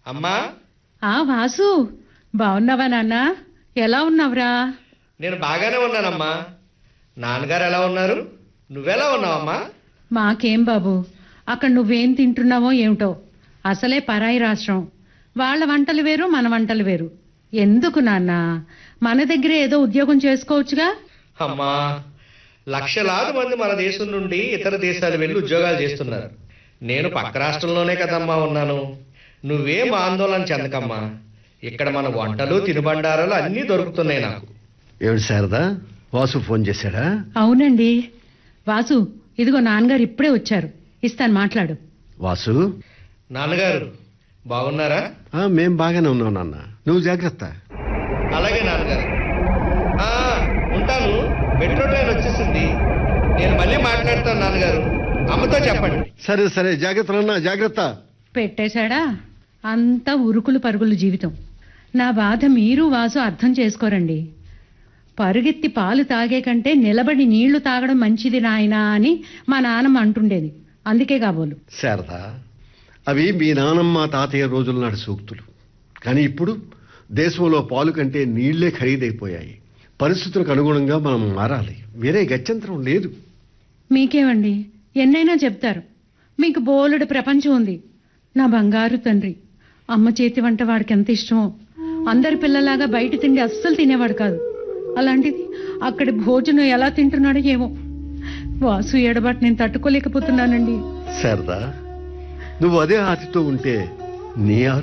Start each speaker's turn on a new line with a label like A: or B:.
A: అమ్మా
B: ఆ వాసు బాగున్నావా నాన్న ఎలా ఉన్నావురా
A: నేను బాగానే ఉన్నానమ్మా నాన్నగారు ఎలా ఉన్నారు నువ్వెలా ఉన్నావమ్మా
B: మాకేం బాబు అక్కడ నువ్వేం తింటున్నావో ఏమిటో అసలే పరాయి రాష్ట్రం వాళ్ళ వంటలు వేరు మన వంటలు వేరు ఎందుకు నాన్న మన దగ్గరే ఏదో ఉద్యోగం చేసుకోవచ్చుగా
A: అమ్మా లక్షలాది మంది మన దేశం నుండి ఇతర దేశాలు వెళ్ళి ఉద్యోగాలు చేస్తున్నారు నేను పక్క రాష్ట్రంలోనే కదమ్మా ఉన్నాను నువ్వేం ఆందోళన చెందకమ్మా ఇక్కడ మన వంటలు తినుబండారాలు అన్నీ దొరుకుతున్నాయి నాకు
C: ఏమిటి శారదా వాసు ఫోన్ చేశాడా
B: అవునండి వాసు ఇదిగో నాన్నగారు ఇప్పుడే వచ్చారు ఇస్తాను మాట్లాడు
C: వాసు
A: నాన్నగారు బాగున్నారా
C: ఆ, మేం బాగానే ఉన్నాం నాన్న నువ్వు జాగ్రత్త
A: అలాగే నాన్నగారు ఆ, ఉంటాను మెట్రో ట్రైన్ వచ్చేసింది నేను మళ్ళీ మాట్లాడతాను నాన్నగారు అమ్మతో చెప్పండి
C: సరే సరే జాగ్రత్త నాన్న జాగ్రత్త
B: పెట్టేశాడా అంతా ఉరుకులు పరుగులు జీవితం నా బాధ మీరు వాసు అర్థం చేసుకోరండి పరుగెత్తి పాలు తాగే కంటే నిలబడి నీళ్లు తాగడం మంచిది నాయనా అని మా నాన్నమ్మ అంటుండేది అందుకే కాబోలు
C: శారదా అవి మీ నానమ్మ తాతయ్య రోజుల నాటి సూక్తులు కానీ ఇప్పుడు దేశంలో పాలు కంటే నీళ్లే ఖరీదైపోయాయి పరిస్థితులకు అనుగుణంగా మనం మారాలి వేరే గత్యంతరం లేదు
B: మీకేమండి ఎన్నైనా చెప్తారు మీకు బోలెడు ప్రపంచం ఉంది నా బంగారు తండ్రి అమ్మ చేతి వంట వాడికి ఎంత ఇష్టమో అందరి పిల్లలాగా బయట తిండి అస్సలు తినేవాడు కాదు అలాంటిది అక్కడి భోజనం ఎలా తింటున్నాడో ఏమో వాసు ఏడబాటు నేను తట్టుకోలేకపోతున్నానండి
C: శారదా నువ్వు అదే ఆతితో ఉంటే నీ ఆరోగ్యం